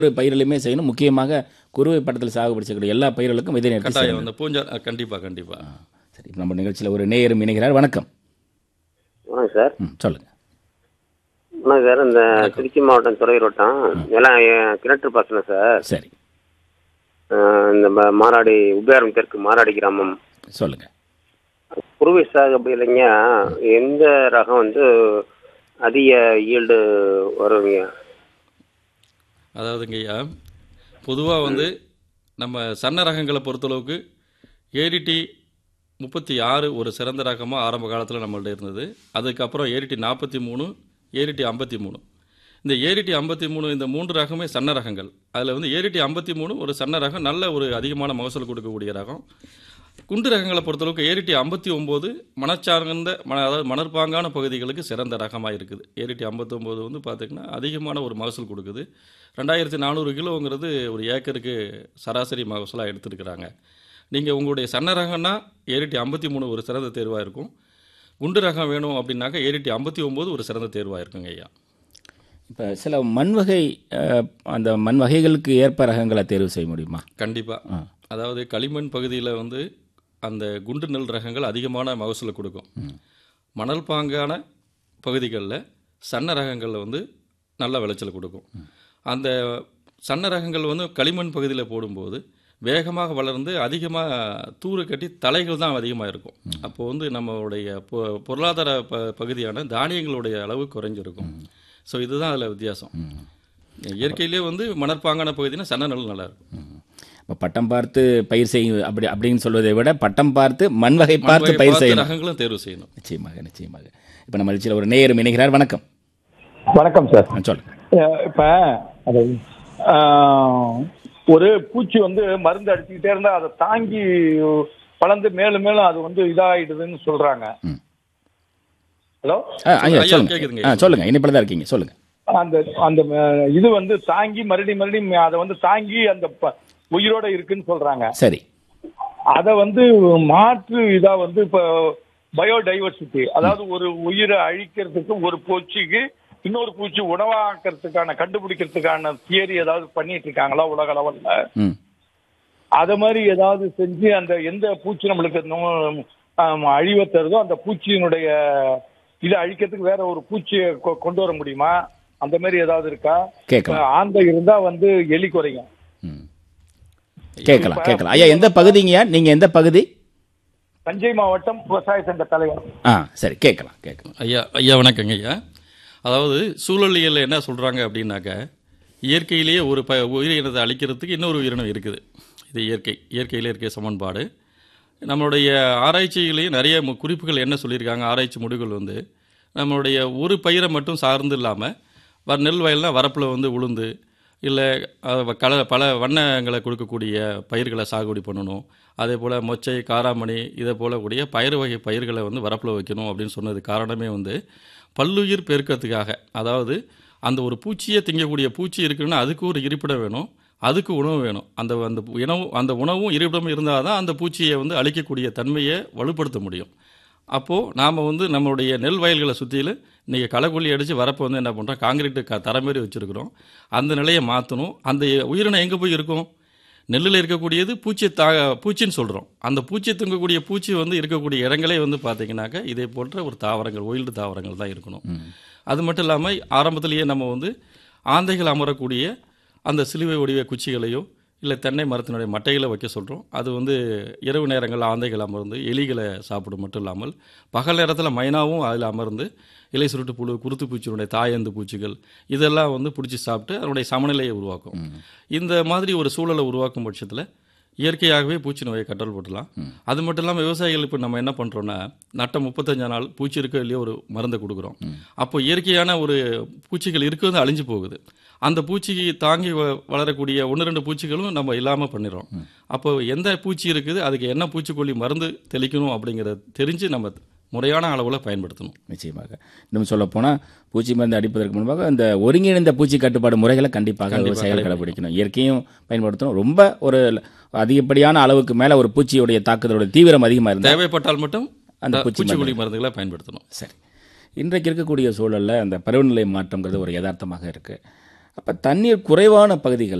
ஒரு பயிரிலுமே செய்யணும் முக்கியமாக குறுவை பட்டத்தில் சாகுபடி செய்யக்கூடிய எல்லா பயிர்களுக்கும் விதை நேர்த்தி கட்டாயம் செய்யணும் அந்த பூஞ்சா அஹ், கண்டிப்பா கண்டிப்பா சரி இப்ப நம்ம நிகழ்ச்சியில் ஒரு நேயரும் இணைகிறார் வணக்கம் வணக்கம் சார் ம் சொல்லுங்க வணக்கம் சார் இந்த திருச்சி மாவட்டம் துறையூர் வட்டம் எல்லாம் என் கிணற்று பாசனம் சார் சரி அஹ் இந்த ம- மாராடி உபயாரம் தெற்கு மாராடி கிராமம் சொல்லுங்க குருவை சாகுபடி இல்லைங்க எந்த ரகம் வந்து அதிக ஈல்டு வருவீங்க அதாவதுங்க ஐயா பொதுவாக வந்து நம்ம சன்ன ரகங்களை பொறுத்தளவுக்கு ஏடிடி முப்பத்தி ஆறு ஒரு சிறந்த ரகமாக ஆரம்ப காலத்தில் நம்மள்ட்ட இருந்தது அதுக்கப்புறம் ஏடிடி நாற்பத்தி மூணு ஏடிடி ஐம்பத்தி மூணு இந்த ஏடிடி ஐம்பத்தி மூணு இந்த மூன்று ரகமே சன்ன ரகங்கள் அதில் வந்து ஏடிடி ஐம்பத்தி மூணு ஒரு சன்ன ரகம் நல்ல ஒரு அதிகமான மகசூல் கொடுக்கக்கூடிய ரகம் குண்டு ரகங்களை பொறுத்தளவுக்கு ஏரிட்டி ஐம்பத்தி ஒம்பது மணச்சார்ந்த மன அதாவது மணற்பாங்கான பகுதிகளுக்கு சிறந்த ரகமாக இருக்குது ஏரிட்டி ஐம்பத்தொம்போது வந்து பார்த்திங்கன்னா அதிகமான ஒரு மகசூல் கொடுக்குது ரெண்டாயிரத்தி நானூறு கிலோங்கிறது ஒரு ஏக்கருக்கு சராசரி மகசூலாக எடுத்துருக்குறாங்க நீங்கள் உங்களுடைய சன்ன ரகம்னா ஏரிட்டி ஐம்பத்தி மூணு ஒரு சிறந்த தேர்வாக இருக்கும் குண்டு ரகம் வேணும் அப்படின்னாக்கா ஏரிட்டி ஐம்பத்தி ஒம்பது ஒரு சிறந்த தேர்வாக இருக்குங்க ஐயா இப்போ சில மண் வகை அஹ், அந்த மண் வகைகளுக்கு ஏற்ப ரகங்களை தேர்வு செய்ய முடியுமா கண்டிப்பாக அதாவது களிமண் பகுதியில் வந்து அந்த குண்டு நெல் ரகங்கள் அதிகமான மகசூலை கொடுக்கும் மணல் பாங்கான பகுதிகளில் சன்ன ரகங்களில் வந்து நல்ல விளைச்சல் கொடுக்கும் அந்த சன்ன ரகங்கள் வந்து களிமண் பகுதியில் போடும்போது வேகமாக வளர்ந்து அதிகமாக தூறு கட்டி தலைகள் தான் அதிகமாக இருக்கும் அப்போ வந்து நம்மளுடைய பொ- பொருளாதார ப பகுதியான தானியங்களுடைய அளவு குறைஞ்சிருக்கும் ஸோ இதுதான் அதில் வித்தியாசம் இயற்கையிலே வந்து மணற்பாங்கான பகுதினா சன்ன நெல் நல்லா இருக்கும் இப்போ பட்டம் பார்த்து பயிர் செய்யும் அப்படி அப்படின்னு சொல்வதை விட பட்டம் பார்த்து மண் வகை பார்த்து மண்வகை பயிர் பார்த்து செய்யணும் ரகங்களும் தேர்வு செய்யணும் நிச்சயமாக நிச்சயமாக இப்போ நம்ம நிகழ்ச்சியில் ஒரு நேயரும் இணைகிறார் வணக்கம் வணக்கம் சார் ஆ, சொல்லுங்க அஹ் இப்ப அது ஆஹ், ஒரு பூச்சி வந்து மருந்து அடிச்சுக்கிட்டே இருந்தா அதை தாங்கி வளர்ந்து மேலும் மேலும் அது வந்து இதாயிடுதுன்னு சொல்றாங்க ம். ஹலோ ஆ, ஐயா ஐயா, சொல்லுங்க கேக்குதுங்க. ஆ சொல்லுங்க இனிப்பில் தான் இருக்கீங்க சொல்லுங்க அந்த அந்த அஹ், இது வந்து தாங்கி மறுபடியும் மறுபடியும் அதை வந்து தாங்கி அந்த ப- உயிரோட இருக்குன்னு சொல்றாங்க சரி அதை வந்து மாற்று இதா வந்து இப்ப பயோடைவர்சிட்டி அதாவது ஒரு உயிரை அழிக்கிறதுக்கு ஒரு பூச்சிக்கு இன்னொரு பூச்சி உணவாக்குறதுக்கான கண்டுபிடிக்கிறதுக்கான தியரி ஏதாவது பண்ணிட்டு இருக்காங்களா உலக அளவுல ம் அத மாதிரி ஏதாவது செஞ்சு அந்த எந்த பூச்சி நம்மளுக்கு நோ- ஆம், அழிவை தருதோ அந்த பூச்சியினுடைய இதை அழிக்கிறதுக்கு வேற ஒரு பூச்சியை கொ- கொண்டு வர முடியுமா அந்த மாதிரி ஏதாவது இருக்கா கேட்கலாம் ஆந்தை இருந்தா வந்து எலி குறையும் ம் கேட்கலாம் கேட்கலாம் ஐயா எந்த பகுதிங்கய்யா நீங்கள் எந்த பகுதி தஞ்சை மாவட்டம் விவசாய சங்க தலைவர் ஆ சரி கேட்கலாம் கேட்கலாம் ஐயா ஐயா வணக்கங்க ஐயா அதாவது சூழலியல் என்ன சொல்கிறாங்க அப்படின்னாக்க இயற்கையிலேயே ஒரு ப உயிரினத்தை அழிக்கிறதுக்கு இன்னொரு உயிரினம் இருக்குது இது இயற்கை இயற்கையிலே இருக்க சமன்பாடு நம்மளுடைய ஆராய்ச்சியிலேயே நிறைய மு- குறிப்புகள் என்ன சொல்லியிருக்காங்க ஆராய்ச்சி முடிவுகள் வந்து நம்மளுடைய ஒரு பயிரை மட்டும் சார்ந்து இல்லாமல் வ நெல் வயல்னா வரப்பில் வந்து உளுந்து இல்லை கல பல வண்ணங்களை கொடுக்கக்கூடிய பயிர்களை சாகுபடி பண்ணணும் அதே போல் மொச்சை காராமணி இதை போல கூடிய பயிர் வகை பயிர்களை வந்து வரப்பில் வைக்கணும் அப்படின்னு சொன்னது காரணமே வந்து பல்லுயிர் பெருக்கத்துக்காக அதாவது அந்த ஒரு பூச்சியை திங்கக்கூடிய பூச்சி இருக்குன்னா அதுக்கு ஒரு இருப்பிடம் வேணும் அதுக்கு உணவு வேணும் அந்த அந்த உணவு அந்த உணவும் இருப்பிடமும் இருந்தால் தான் அந்த பூச்சியை வந்து அழிக்கக்கூடிய தன்மையை வலுப்படுத்த முடியும் அப்போது நாம் வந்து நம்மளுடைய நெல் வயல்களை சுற்றிலும் இன்றைக்கி களைக்கொல்லி அடித்து வரப்போ வந்து என்ன பண்ணுறோம் காங்கிரீட்டு க தர மாதிரி வச்சுருக்கிறோம் அந்த நிலையை மாற்றணும் அந்த உயிரினம் எங்கே போய் இருக்கும் நெல்லில் இருக்கக்கூடியது பூச்சி தா பூச்சின்னு சொல்கிறோம் அந்த பூச்சி தூங்கக்கூடிய பூச்சி வந்து இருக்கக்கூடிய இடங்களே வந்து பார்த்தீங்கன்னாக்கா இதே போன்ற ஒரு தாவரங்கள் ஒயில்டு தாவரங்கள் தான் இருக்கணும் அது மட்டும் இல்லாமல் ஆரம்பத்திலேயே நம்ம வந்து ஆந்தைகள் அமரக்கூடிய அந்த சிலுவை வடிவ குச்சிகளையோ இல்லை தென்னை மரத்தினுடைய மட்டைகளை வைக்க சொல்கிறோம் அது வந்து இரவு நேரங்களில் ஆந்தைகள் அமர்ந்து எலிகளை சாப்பிடும் மட்டும் இல்லாமல் பகல் நேரத்தில் மைனாவும் அதில் அமர்ந்து இலை சுருட்டு புழு குருத்து பூச்சியினுடைய தாயந்து பூச்சிகள் இதெல்லாம் வந்து பிடிச்சி சாப்பிட்டு அதனுடைய சமநிலையை உருவாக்கும் இந்த மாதிரி ஒரு சூழலை உருவாக்கும் பட்சத்தில் இயற்கையாகவே பூச்சி நோயை கண்ட்ரோல் போட்டுடலாம் அது மட்டும் இல்லாமல் விவசாயிகள் இப்போ நம்ம என்ன பண்ணுறோன்னா நட்ட முப்பத்தஞ்சா நாள் பூச்சி இருக்கோ இல்லையோ ஒரு மருந்தை கொடுக்குறோம் அப்போ இயற்கையான ஒரு பூச்சிகள் இருக்கிறது அழிஞ்சு போகுது அந்த பூச்சிக்கு தாங்கி வ- வளரக்கூடிய ஒன்று ரெண்டு பூச்சிகளும் நம்ம இல்லாமல் பண்ணிடுறோம் அப்போ எந்த பூச்சி இருக்குது அதுக்கு என்ன பூச்சிக்கொல்லி மருந்து தெளிக்கணும் அப்படிங்கிறத தெரிஞ்சு நம்ம முறையான அளவில் பயன்படுத்தணும் நிச்சயமாக இன்னும் சொல்லப் போனால் பூச்சி மருந்து அடிப்பதற்கு முன்பாக இந்த ஒருங்கிணைந்த பூச்சி கட்டுப்பாடு முறைகளை கண்டிப்பாக விவசாயிகள் கடைபிடிக்கணும் இயற்கையும் பயன்படுத்தணும் ரொம்ப ஒரு அதிகப்படியான அளவுக்கு மேலே ஒரு பூச்சியுடைய தாக்குதலோட தீவிரம் அதிகமாக இருந்தால் தேவைப்பட்டால் மட்டும் அந்த அந்த பூச்சி பூச்சிக்கொல்லி மருந்துகளை பயன்படுத்தணும் சரி இன்றைக்கு இருக்கக்கூடிய சூழலில் அந்த பருவநிலை மாற்றங்கிறது ஒரு யதார்த்தமாக இருக்குது அப்போ தண்ணீர் குறைவான பகுதிகள்